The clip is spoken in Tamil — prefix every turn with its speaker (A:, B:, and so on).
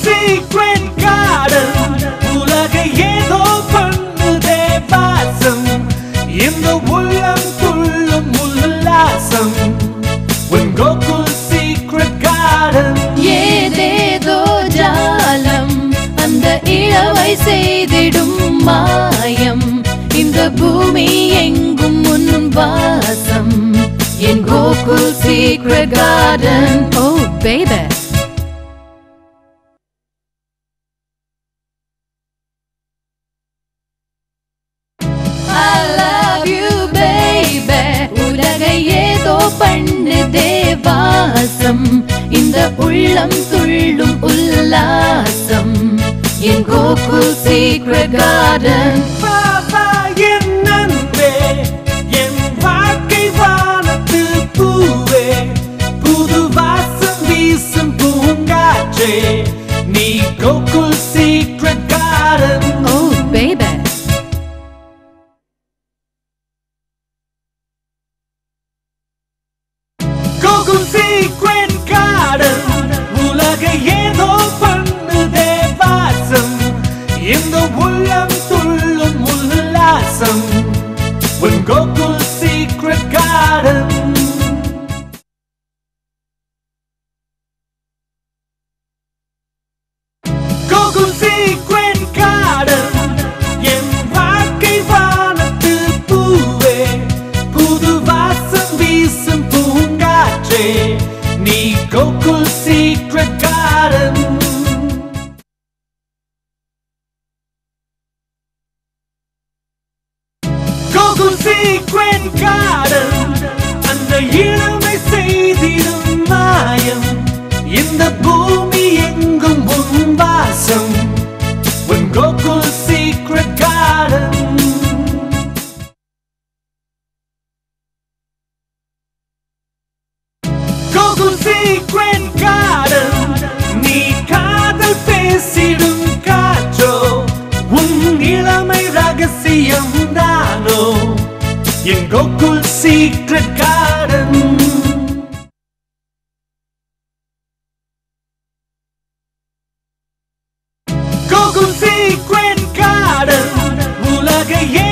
A: சீக்ரெட் கார்டன் உலகை ஏதோ பண்ணுதே வாசம் இந்த உள்ளம் துள்ளும் உல்லாசம் உன் கோகுல் சீக்ரெட் கார்டன்
B: ஏதேதோ ஜாலம் அந்த இளவை செய்திடும் மாயம் இந்த பூமி எங்கும் உன் வாசம் என் Gokul secret garden oh baby I love you baby உலகை ஏதோ பண்ணு தேவாசம் இந்த உள்ளம் துள்ளும் உல்லாசம் என் கோகுல் சீக்ரெட் கார்டன்
A: பாபா என் அன்பே என் வாழ்க்கை வானத்து பூவே புது வாசம் வீசும் பூங்காற்றே நீ Gokul secret garden
B: oh baby
A: Gokul secret garden உலகை ஏதோ பண்ணுதே வாசம் இந்த உள்ளம் துள்ளும் உல்லாசம் உன் Gokul secret garden Gokul secret garden என் வாழ்க்கை வானத்து பூவே புது வாசம் வீசும் பூங்காற்றே நீ Gokul secret garden Gokul secret garden அந்த இளமை செய்திடும் மாயம் இந்த பூமி எங்கும் உன் வாசம் உன் Gokul secret garden Gokul secret garden நீ காதல் பேசிடும் காற்றோ உன் இளமை ரகசியம் தானோ என் Gokul secret garden Gokul secret garden உலகை